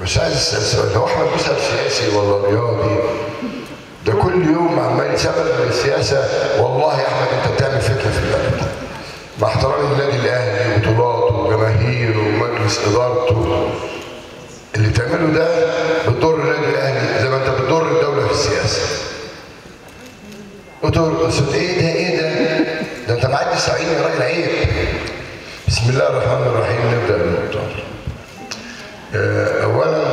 مش عايز اسال سؤال هو احمد موسى سياسي ولا رياضي؟ ده كل يوم عمال يسبب السياسه والله يا احمد انت بتعمل فتنه في البلد. مع احترامي للنادي الاهلي وبطولاته وجماهيره ومجلس ادارته اللي بتعمله ده بتضر النادي الاهلي زي ما انت بتضر الدوله في السياسه. بتضر بس ايه ده ايه ده؟ ده انت معدي 70 يا راجل عيب. بسم الله الرحمن الرحيم نبدا بالمؤتمر. آه، اولا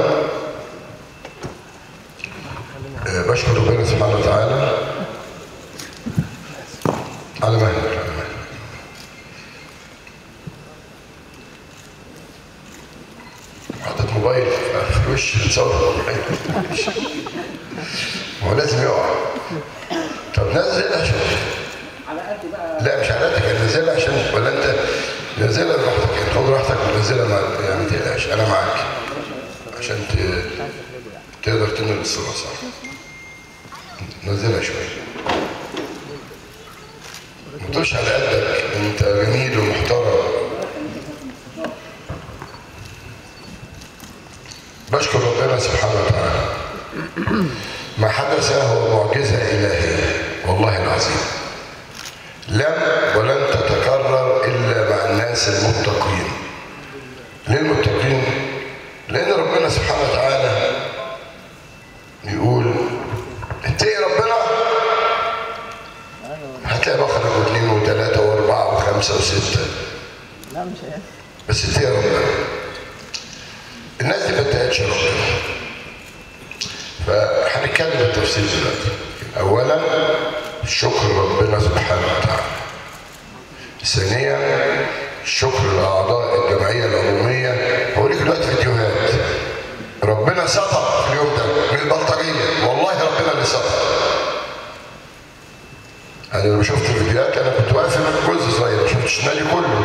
آه، بشكر ربنا سبحانه وتعالى على مهلك على مهلك حطيت موبايل في الوش تصور ما هو لازم يقع طب نزل عشان على قد بقى لا مش على قدك نزلها عشان ولا انت نزلها براحتك يعني خد راحتك ونزلها ما يعني ما تقلقش انا معاك عشان ت- تقدر تنقل الصوره صح نزلها شويه ما تقولش على قدك انت جميل ومحترم بشكر ربنا سبحانه وتعالى ما حدث هو معجزه الهيه والله العظيم لم ولن تتكرر الا مع الناس المتقين ليه المتقين لان ربنا سبحانه وتعالى يقول اتقي ربنا هتلاقي بخرج واثنين وثلاثه واربعه وخمسه وسته لا مش هي بس اتقي ربنا الناس دي ما اتقتش ربنا فهنتكلم بالتفصيل دلوقتي اولا شكر ربنا سبحانه وتعالى ثانيا شكر لاعضاء الجمعيه العموميه هوريك دلوقتي فيديوهات ربنا ستر في اليوم ده من البلطجيه والله ربنا اللي ستر انا لما شفت الفيديوهات انا كنت واقف هناك جزء صغير ما شفتش النادي كله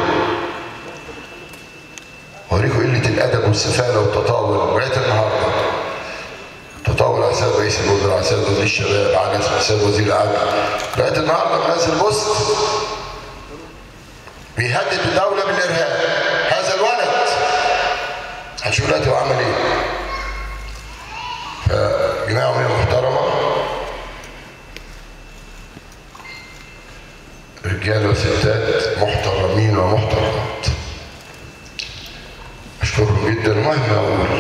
اوريكم قله الادب والسفاله والتطاول لغايه النهارده تطاول على حساب رئيس الوزراء على حساب وزير الشباب على حساب وزير العدل لغايه النهارده منزل بوست بيهدد الدوله بالارهاب هذا الولد هنشوف دلوقتي هو عمل ايه فجماعه عموميه محترمه رجال وستات محترمين ومحترمات اشكرهم جدا مهما اقول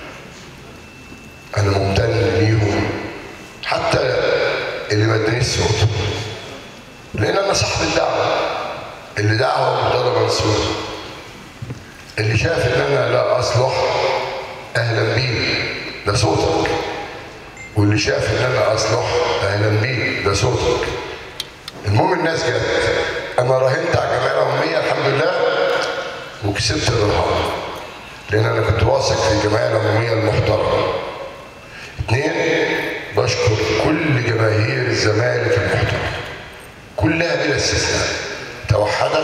انا ممتن ليهم حتى اللي ما ادانيش صوت لان انا صاحب الدعوه اللي دعوه مرتضى منصور اللي شاف ان انا لا اصلح اهلا بيه ده صوتك واللي شاف ان انا اصلح اهلا بيه ده صوتك المهم الناس جت انا راهنت على الجمعيه العموميه الحمد لله وكسبت الرهان لان انا كنت واثق في الجمعيه العموميه المحترمه اثنين بشكر كل جماهير الزمالك المحترمه كلها بلا استثناء توحدت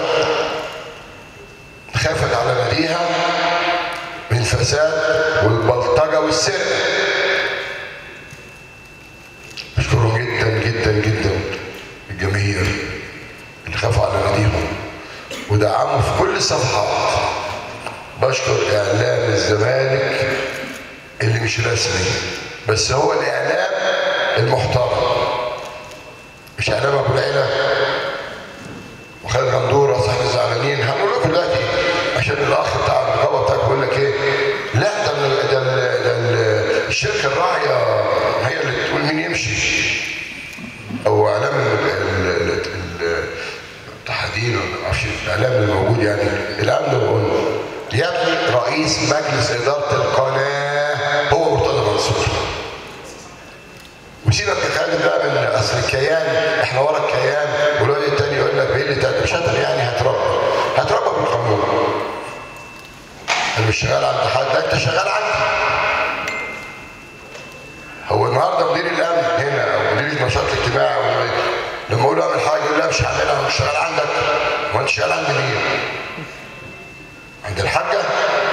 خافت على ناديها من الفساد والبلطجه والسرقه بشكرهم جدا جدا جدا الجماهير اللي خافوا على ناديهم ودعموا في كل الصفحات بشكر اعلام الزمالك اللي مش رسمي بس هو الاعلام المحترم مش اعلام ابو العيله وخالد غندوره صاحب الزعلانين هنقول لكم دلوقتي عشان الاخ بتاع الرقابه بتاعك بيقول لك ايه لا ده ال- ده, ال- ده ال- الشركه الراعيه هي اللي تقول مين يمشي او اعلام ال- ال- ال- ال- التحديد ولا معرفش الاعلام اللي موجود يعني الاعلام ده بقول يا ابني رئيس مجلس اداره القناه هو مرتضى منصور وسيبك يا خالد بقى من اصل الكيان احنا ورا الكيان والواد التاني يقول لك ايه اللي تاني مش هتر يعني هتربى هتربى بالقانون انا مش شغال عند حد لا انت شغال عندي هو النهارده مدير الامن هنا او مدير النشاط الاجتماعي أو لما اقول له اعمل حاجه يقول لا مش هعملها مش شغال عندك هو انت شغال عند مين؟ عند الحاجه؟